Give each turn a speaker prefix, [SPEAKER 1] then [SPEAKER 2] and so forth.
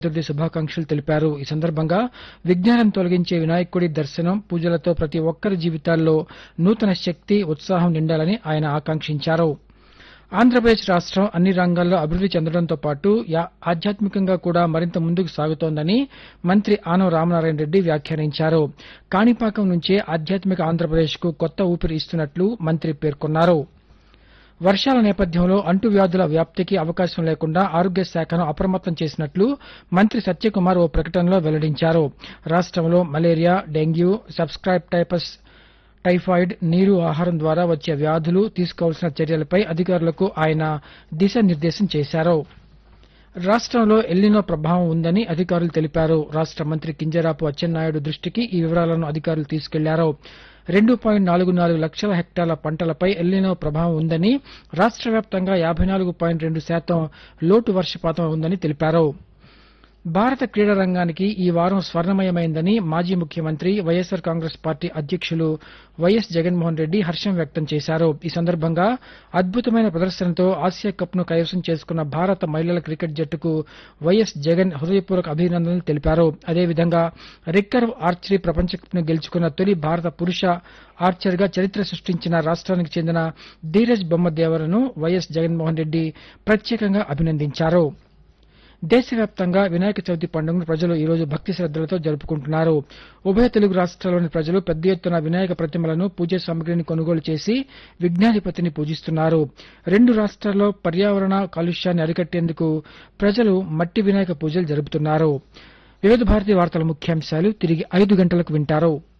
[SPEAKER 1] చతుర్థి శుభాకాంక్షలు తెలిపారు ఈ సందర్భంగా విజ్ఞానం తొలగించే వినాయకుడి దర్శనం పూజలతో ప్రతి ఒక్కరి జీవితాల్లో నూతన శక్తి ఉత్సాహం నిండాలని ఆయన ఆకాంక్షించారు ఆంధ్రప్రదేశ్ రాష్ట్రం అన్ని రంగాల్లో అభివృద్ది చెందడంతో పాటు యా- ఆధ్యాత్మికంగా కూడా మరింత ముందుకు సాగుతోందని మంత్రి ఆనం రామనారాయణ రెడ్డి వ్యాఖ్యానించారు కాణిపాకం నుంచే ఆధ్యాత్మిక ఆంధ్రప్రదేశ్ కు కొత్త ఊపిరి ఇస్తున్నట్లు మంత్రి పేర్కొన్నారు వర్షాల నేపథ్యంలో అంటువ్యాధుల వ్యాప్తికి అవకాశం లేకుండా ఆరోగ్య శాఖను అప్రమత్తం చేసినట్లు మంత్రి సత్యకుమార్ ఓ ప్రకటనలో వెల్లడించారు రాష్ట్రంలో malaria dengue subscribe typhus typhoid నీరు ఆహారం ద్వారా వచ్చే వ్యాధులు తీసుకోవాల్సిన చర్యలపై అధికారులకు ఆయన దిశానిర్దేశం చేశారు రాష్ట్రంలో ఎల్లినో ప్రభావం ఉందని అధికారులు తెలిపారు రాష్ట్ర మంత్రి కింజరాపు అచ్చెన్నాయుడు దృష్టికి ఈ వివరాలను అధికారులు తీసుకెళ్లారు రెండు పాయింట్ నాలుగు నాలుగు లక్షల హెక్టార్ల పంటలపై ఎల్లినో ప్రభావం ఉందని రాష్ట్ర వ్యాప్తంగా యాభై నాలుగు పాయింట్ రెండు శాతం లోటు వర్షపాతం ఉందని తెలిపారు భారత క్రీడా రంగానికి ఈ వారం స్వర్ణమయమైందని మాజీ ముఖ్యమంత్రి వైఎస్సార్ కాంగ్రెస్ పార్టీ అధ్యక్షులు వైఎస్ జగన్మోహన్ రెడ్డి హర్షం వ్యక్తం చేశారు ఈ సందర్భంగా అద్భుతమైన ప్రదర్శనతో ఆసియా కప్ ను కైవసం చేసుకున్న భారత మహిళల క్రికెట్ జట్టుకు వైఎస్ జగన్ హృదయపూర్వక అభినందనలు తెలిపారు అదేవిధంగా రిక్కర్వ్ ఆర్చరీ ప్రపంచ కప్ ను గెలుచుకున్న తొలి భారత పురుష ఆర్చర్గా చరిత్ర సృష్టించిన రాష్ట్రానికి చెందిన ధీరజ్ బొమ్మదేవరను వైఎస్ జగన్మోహన్ రెడ్డి ప్రత్యేకంగా అభినందించారు దేశవ్యాప్తంగా వినాయక చవితి పండుగను ప్రజలు ఈ రోజు భక్తి శ్రద్దలతో జరుపుకుంటున్నారు ఉభయ తెలుగు రాష్ట్రాల్లోని ప్రజలు పెద్ద ఎత్తున వినాయక ప్రతిమలను పూజ సామగ్రిని కొనుగోలు చేసి విఘ్నాధిపతిని పూజిస్తున్నారు రెండు రాష్ట్రాల్లో పర్యావరణ కాలుష్యాన్ని అరికట్టేందుకు ప్రజలు మట్టి వినాయక పూజలు జరుపుతున్నారు వివిధ భారతి వార్తల ముఖ్యాంశాలు తిరిగి ఐదు గంటలకు వింటారు